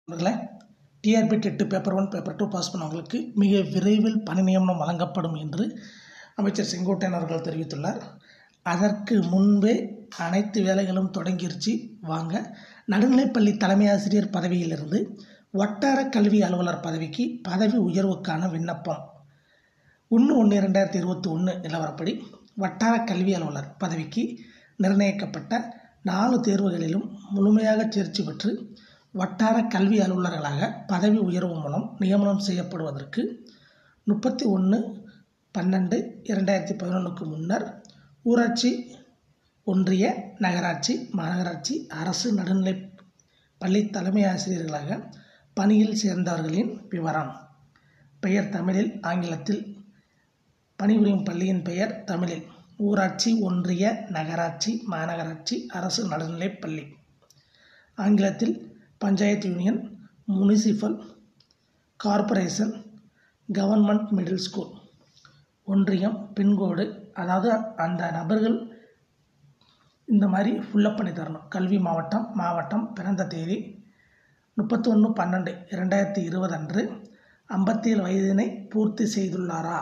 அவர்களே TRB TET paper one paper two pass பண்ணவங்களுக்கு மிக விரைவில் பணி நியமனம் வழங்கப்படும் என்று அமைச்சர் செங்கோட்டையன் அவர்கள் தெரிவித்துள்ளார் அதற்கு முன்பே அனைத்து வேலைகளும் தொடங்கிருச்சு வாங்க நடுநிலைப்பள்ளி தலைமை ஆசிரியர் பதவியிலிருந்து வட்டார கல்வி அலுவலர் பதவிக்கு பதவி உயர்வுக்கான விண்ணப்பம் ஒன்று ஒன்று ரெண்டாயிரத்தி இருபத்தி ஒன்று நிலவரப்படி வட்டார கல்வி அலுவலர் பதவிக்கு நிர்ணயிக்கப்பட்ட நாலு தேர்வுகளிலும் முழுமையாக தேர்ச்சி பெற்று வட்டார கல்வி அலுவலர்களாக பதவி உயர்வு மூலம் நியமனம் செய்யப்படுவதற்கு முப்பத்தி ஒன்று பன்னெண்டு இரண்டாயிரத்தி பதினொன்றுக்கு முன்னர் ஊராட்சி ஒன்றிய நகராட்சி மாநகராட்சி அரசு நடுநிலை பள்ளி தலைமை ஆசிரியர்களாக பணியில் சேர்ந்தவர்களின் விவரம் பெயர் தமிழில் ஆங்கிலத்தில் பணிபுரியும் பள்ளியின் பெயர் தமிழில் ஊராட்சி ஒன்றிய நகராட்சி மாநகராட்சி அரசு நடுநிலைப் பள்ளி ஆங்கிலத்தில் panchayat union municipal corporation government middle school ஒன்றியம் பின்கோடு அதாவது அந்த நபர்கள் இந்த மாதிரி ஃபுல்லப் பண்ணி தரணும் கல்வி மாவட்டம் மாவட்டம் பிறந்த தேதி முப்பத்தொன்று பன்னெண்டு இரண்டாயிரத்தி இருபது அன்று ஐம்பத்தி ஏழு வயதினை பூர்த்தி செய்துள்ளாரா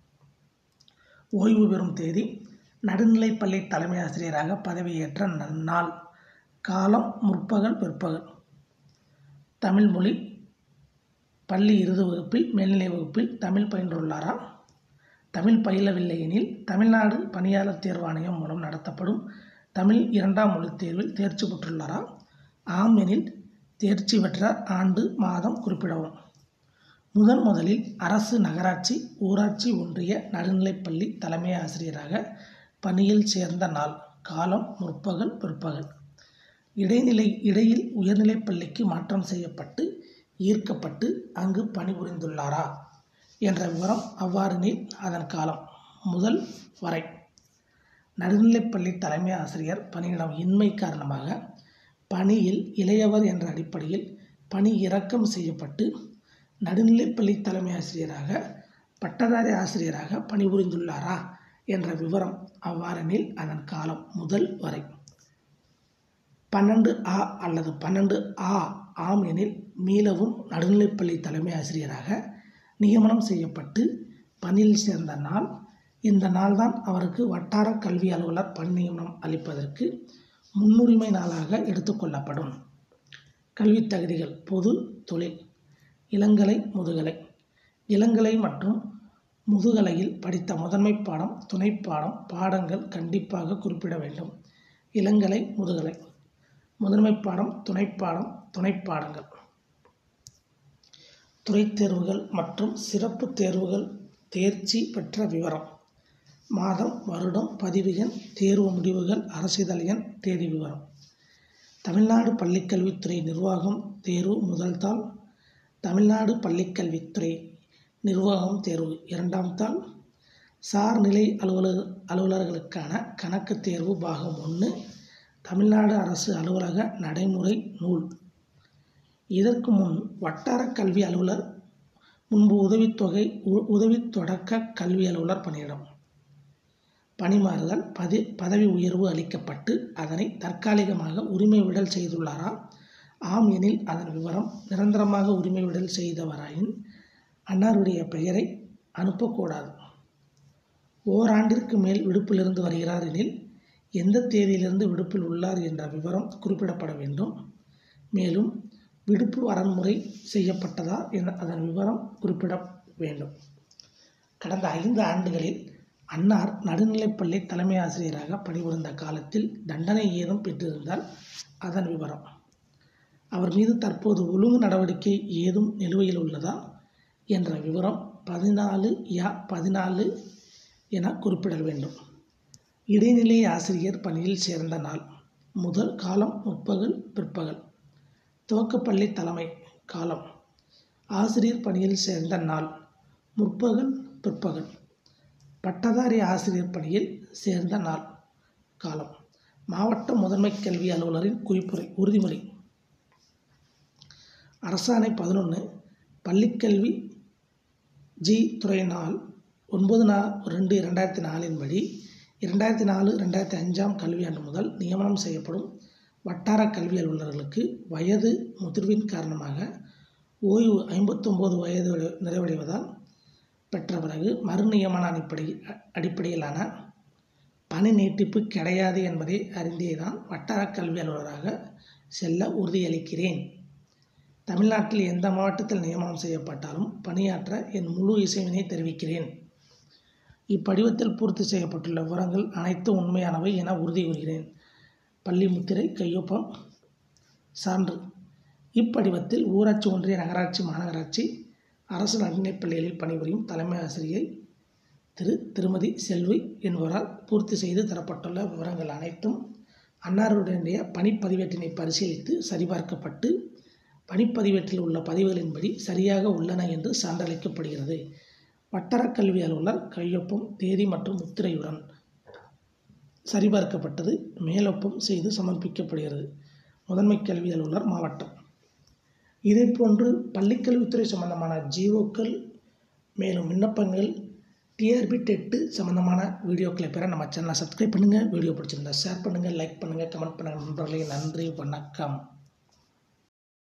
ஓய்வு பெறும் தேதி நடுநிலைப்பள்ளி தலைமை ஆசிரியராக பதவியேற்ற நாள் காலம் முற்பகல் பிற்பகல் தமிழ் மொழி பள்ளி இறுதி வகுப்பில் மேல்நிலை வகுப்பில் தமிழ் பயின்றுள்ளாரா தமிழ் பயிலவில்லை எனில் தமிழ்நாடு பணியாளர் தேர்வாணையம் மூலம் நடத்தப்படும் தமிழ் இரண்டாம் மொழித் தேர்வில் தேர்ச்சி பெற்றுள்ளாரா ஆம் எனில் தேர்ச்சி பெற்ற ஆண்டு மாதம் குறிப்பிடவும் முதன் முதலில் அரசு நகராட்சி ஊராட்சி ஒன்றிய நடுநிலைப்பள்ளி தலைமை ஆசிரியராக பணியில் சேர்ந்த நாள் காலம் முற்பகல் பிற்பகல் இடைநிலை இடையில் உயர்நிலைப் பள்ளிக்கு மாற்றம் செய்யப்பட்டு ஈர்க்கப்பட்டு அங்கு பணிபுரிந்துள்ளாரா என்ற விவரம் அவ்வாறெனில் அதன் காலம் முதல் வரை நடுநிலைப்பள்ளி தலைமை ஆசிரியர் பணியிடம் இன்மை காரணமாக பணியில் இளையவர் என்ற அடிப்படையில் பணி இறக்கம் செய்யப்பட்டு நடுநிலைப்பள்ளி தலைமை ஆசிரியராக பட்டதாரி ஆசிரியராக பணிபுரிந்துள்ளாரா என்ற விவரம் அவ்வாறெனில் அதன் காலம் முதல் வரை பன்னெண்டு ஆ அல்லது பன்னெண்டு ஆ ஆம் எனில் மீளவும் நடுநிலைப்பள்ளி தலைமை ஆசிரியராக நியமனம் செய்யப்பட்டு பணியில் சேர்ந்த நாள் இந்த நாள்தான் அவருக்கு வட்டார கல்வி அலுவலர் பணி நியமனம் அளிப்பதற்கு முன்னுரிமை நாளாக எடுத்துக்கொள்ளப்படும் கல்வித் தகுதிகள் பொது தொழில் இளங்கலை முதுகலை இளங்கலை மற்றும் முதுகலையில் படித்த முதன்மை பாடம் துணைப்பாடம் பாடங்கள் கண்டிப்பாக குறிப்பிட வேண்டும் இளங்கலை முதுகலை முதன்மை பாடம் துணைப்பாடம் துணைப்பாடங்கள் துறைத் தேர்வுகள் மற்றும் சிறப்பு தேர்வுகள் தேர்ச்சி பெற்ற விவரம் மாதம் வருடம் பதிவு எண் தேர்வு முடிவுகள் அரசிதழ் எண் தேதி விவரம் தமிழ்நாடு பள்ளிக்கல்வித்துறை நிர்வாகம் தேர்வு முதல் தாள் தமிழ்நாடு பள்ளிக்கல்வித்துறை நிர்வாகம் தேர்வு இரண்டாம் தாள் சார்நிலை அலுவலர் அலுவலர்களுக்கான கணக்கு தேர்வு பாகம் ஒன்று தமிழ்நாடு அரசு அலுவலக நடைமுறை நூல் இதற்கு முன் வட்டார கல்வி அலுவலர் முன்பு உதவித்தொகை உதவி தொடக்க கல்வி அலுவலர் பணியிடம் பணிமாறுதல் பதி பதவி உயர்வு அளிக்கப்பட்டு அதனை தற்காலிகமாக உரிமை விடல் செய்துள்ளாரா ஆம் எனில் அதன் விவரம் நிரந்தரமாக உரிமை விடல் செய்தவராயின் அன்னாருடைய பெயரை அனுப்பக்கூடாது ஓராண்டிற்கு மேல் விடுப்பிலிருந்து வருகிறார் எனில் எந்த தேதியிலிருந்து விடுப்பில் உள்ளார் என்ற விவரம் குறிப்பிடப்பட வேண்டும் மேலும் விடுப்பு வரன்முறை செய்யப்பட்டதா என அதன் விவரம் குறிப்பிட வேண்டும் கடந்த ஐந்து ஆண்டுகளில் அன்னார் நடுநிலைப்பள்ளி தலைமை ஆசிரியராக பணிபுரிந்த காலத்தில் தண்டனை ஏதும் பெற்றிருந்தால் அதன் விவரம் அவர் மீது தற்போது ஒழுங்கு நடவடிக்கை ஏதும் நிலுவையில் உள்ளதா என்ற விவரம் பதினாலு யா பதினாலு என குறிப்பிட வேண்டும் இடைநிலை ஆசிரியர் பணியில் சேர்ந்த நாள் முதல் காலம் முற்பகல் பிற்பகல் துவக்கப்பள்ளி தலைமை காலம் ஆசிரியர் பணியில் சேர்ந்த நாள் முற்பகல் பிற்பகல் பட்டதாரி ஆசிரியர் பணியில் சேர்ந்த நாள் காலம் மாவட்ட முதன்மை கல்வி அலுவலரின் குறிப்புரை உறுதிமொழி அரசாணை பதினொன்று பள்ளிக்கல்வி ஜி துறை நாள் ஒன்பது நா ரெண்டு இரண்டாயிரத்தி நாலின் படி இரண்டாயிரத்தி நாலு ரெண்டாயிரத்தி அஞ்சாம் கல்வியாண்டு முதல் நியமனம் செய்யப்படும் வட்டார கல்வி அலுவலர்களுக்கு வயது முதிர்வின் காரணமாக ஓய்வு ஐம்பத்தொம்போது வயது நிறைவடைவதால் பெற்ற பிறகு மறுநியமன அடிப்படை அடிப்படையிலான பணி நீட்டிப்பு கிடையாது என்பதை அறிந்தே தான் வட்டார கல்வி அலுவலராக செல்ல உறுதியளிக்கிறேன் தமிழ்நாட்டில் எந்த மாவட்டத்தில் நியமனம் செய்யப்பட்டாலும் பணியாற்ற என் முழு இசைவினை தெரிவிக்கிறேன் இப்படிவத்தில் பூர்த்தி செய்யப்பட்டுள்ள விவரங்கள் அனைத்தும் உண்மையானவை என உறுதி கூறுகிறேன் பள்ளி முத்திரை கையொப்பம் சான்று இப்படிவத்தில் ஊராட்சி ஒன்றிய நகராட்சி மாநகராட்சி அரசு நடுநிலைப் பள்ளிகளில் பணிபுரியும் தலைமை ஆசிரியை திரு திருமதி செல்வி என்பவரால் பூர்த்தி செய்து தரப்பட்டுள்ள விவரங்கள் அனைத்தும் அன்னாருடைய பணிப்பதிவேட்டினை பரிசீலித்து சரிபார்க்கப்பட்டு பணிப்பதிவேட்டில் உள்ள பதிவுகளின்படி சரியாக உள்ளன என்று சான்றளிக்கப்படுகிறது வட்டார கல்வி அலுவலர் கையொப்பம் தேதி மற்றும் முத்திரையுடன் சரிபார்க்கப்பட்டது மேலொப்பம் செய்து சமர்ப்பிக்கப்படுகிறது முதன்மை கல்வி அலுவலர் மாவட்டம் இதேபோன்று பள்ளிக்கல்வித்துறை சம்பந்தமான ஜிஓக்கள் மேலும் விண்ணப்பங்கள் டிஆர்பி டெட்டு சம்மந்தமான வீடியோக்களை பெற நம்ம சேனலை சப்ஸ்கிரைப் பண்ணுங்கள் வீடியோ பிடிச்சிருந்தா ஷேர் பண்ணுங்கள் லைக் பண்ணுங்கள் கமெண்ட் பண்ணுங்கள் நண்பர்களே நன்றி வணக்கம்